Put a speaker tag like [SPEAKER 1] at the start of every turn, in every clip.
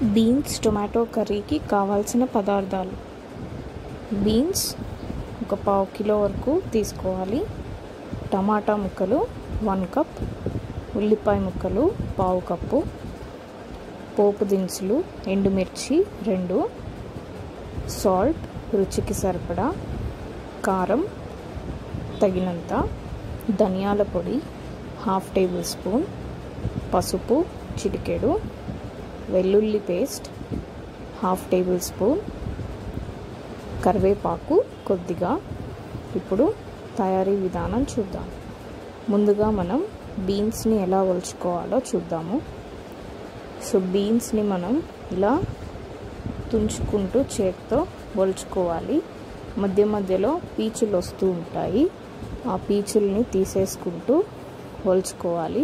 [SPEAKER 1] beans tomato కర్రీకి కావాల్సిన పదార్థాలు బీన్స్ ఒక పావు కిలో వరకు తీసుకోవాలి టమాటా ముక్కలు వన్ కప్ ఉల్లిపాయ ముక్కలు పావు కప్పు పోపు దినుసులు ఎండుమిర్చి రెండు సాల్ట్ రుచికి సరిపడా కారం తగినంత ధనియాల పొడి హాఫ్ టేబుల్ స్పూన్ పసుపు చిటికెడు వెల్లుల్లి పేస్ట్ హాఫ్ టేబుల్ స్పూన్ కరివేపాకు కొద్దిగా ఇప్పుడు తయారీ విధానం చూద్దాం ముందుగా మనం బీన్స్ని ఎలా ఒలుచుకోవాలో చూద్దాము సో బీన్స్ని మనం ఇలా తుంచుకుంటూ చేతితో ఒలుచుకోవాలి మధ్య మధ్యలో పీచులు వస్తూ ఉంటాయి ఆ పీచుల్ని తీసేసుకుంటూ ఒలుచుకోవాలి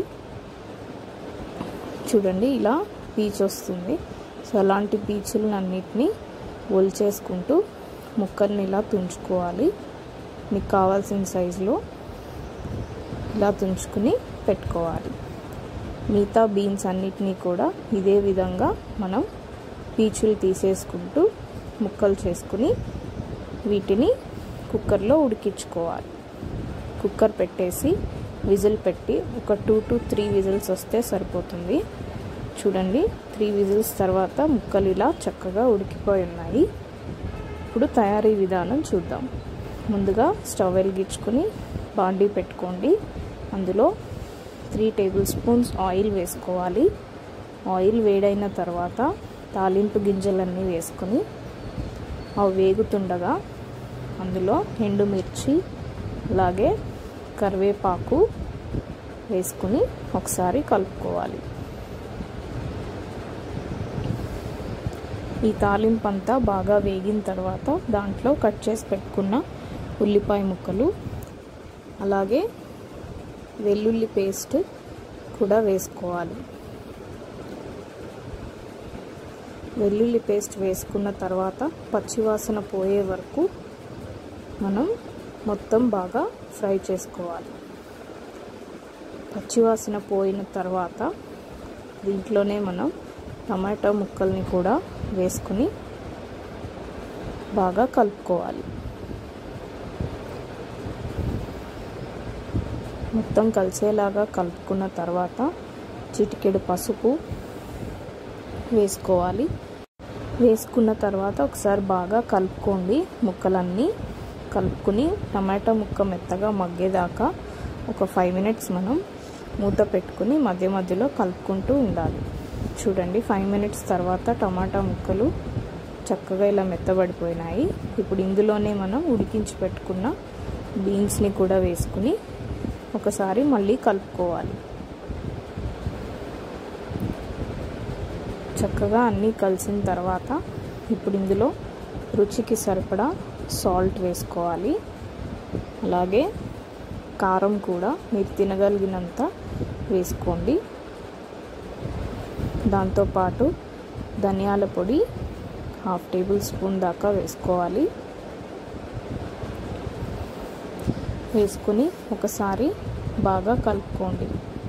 [SPEAKER 1] చూడండి ఇలా పీచు వస్తుంది సో అలాంటి పీచులను అన్నిటినీ ఒలిచేసుకుంటూ ముక్కల్ని ఇలా తుంచుకోవాలి మీకు కావాల్సిన సైజులో ఇలా తుంచుకుని పెట్టుకోవాలి మిగతా బీన్స్ అన్నిటినీ కూడా ఇదే విధంగా మనం పీచులు తీసేసుకుంటూ ముక్కలు చేసుకుని వీటిని కుక్కర్లో ఉడికించుకోవాలి కుక్కర్ పెట్టేసి విజిల్ పెట్టి ఒక టూ టు త్రీ విజిల్స్ వస్తే సరిపోతుంది చూడండి త్రీ విజిల్స్ తర్వాత ముక్కలు ఇలా చక్కగా ఉడికిపోయి ఉన్నాయి ఇప్పుడు తయారీ విధానం చూద్దాం ముందుగా స్టవ్ వెలిగించుకొని బాండీ పెట్టుకోండి అందులో త్రీ టేబుల్ స్పూన్స్ ఆయిల్ వేసుకోవాలి ఆయిల్ వేడైన తర్వాత తాలింపు గింజలన్నీ వేసుకొని అవి వేగుతుండగా అందులో ఎండుమిర్చి అలాగే కరివేపాకు వేసుకుని ఒకసారి కలుపుకోవాలి ఈ తాలింపు అంతా బాగా వేగిన తర్వాత దాంట్లో కట్ చేసి పెట్టుకున్న ఉల్లిపాయ ముక్కలు అలాగే వెల్లుల్లి పేస్ట్ కూడా వేసుకోవాలి వెల్లుల్లి పేస్ట్ వేసుకున్న తర్వాత పచ్చివాసన పోయే వరకు మనం మొత్తం బాగా ఫ్రై చేసుకోవాలి పచ్చివాసన పోయిన తర్వాత దీంట్లోనే మనం టమాటో ముక్కల్ని కూడా వేసుకుని బాగా కలుపుకోవాలి మొత్తం కలిసేలాగా కలుపుకున్న తర్వాత చిటికెడు పసుపు వేసుకోవాలి వేసుకున్న తర్వాత ఒకసారి బాగా కలుపుకోండి ముక్కలన్నీ కలుపుకుని టమాటా ముక్క మెత్తగా మగ్గేదాకా ఒక ఫైవ్ మినిట్స్ మనం మూత పెట్టుకుని మధ్య మధ్యలో కలుపుకుంటూ ఉండాలి చూడండి ఫైవ్ మినిట్స్ తర్వాత టమాటా ముక్కలు చక్కగా ఇలా మెత్తబడిపోయినాయి ఇప్పుడు ఇందులోనే మనం ఉడికించి పెట్టుకున్న బీన్స్ని కూడా వేసుకుని ఒకసారి మళ్ళీ కలుపుకోవాలి చక్కగా అన్నీ కలిసిన తర్వాత ఇప్పుడు ఇందులో రుచికి సరిపడా సాల్ట్ వేసుకోవాలి అలాగే కారం కూడా మీరు తినగలిగినంత వేసుకోండి దాంతోపాటు ధనియాల పొడి హాఫ్ టేబుల్ స్పూన్ దాకా వేసుకోవాలి వేసుకుని ఒకసారి బాగా కలుపుకోండి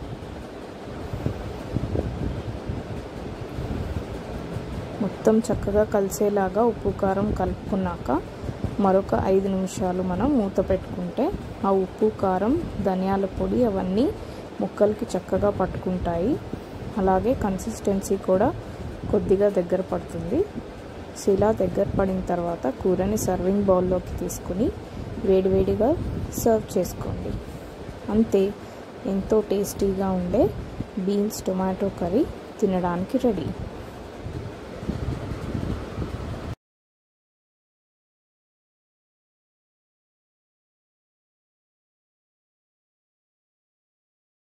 [SPEAKER 1] మొత్తం చక్కగా కలిసేలాగా ఉప్పు కారం కలుపుకున్నాక మరొక ఐదు నిమిషాలు మనం మూత పెట్టుకుంటే ఆ ఉప్పు కారం ధనియాల పొడి అవన్నీ ముక్కలకి చక్కగా పట్టుకుంటాయి అలాగే కన్సిస్టెన్సీ కూడా కొద్దిగా దగ్గర పడుతుంది సో ఇలా దగ్గర పడిన తర్వాత కూరని సర్వింగ్ బౌల్లోకి తీసుకుని వేడివేడిగా సర్వ్ చేసుకోండి అంతే ఎంతో టేస్టీగా ఉండే బీన్స్ టొమాటో కర్రీ తినడానికి రెడీ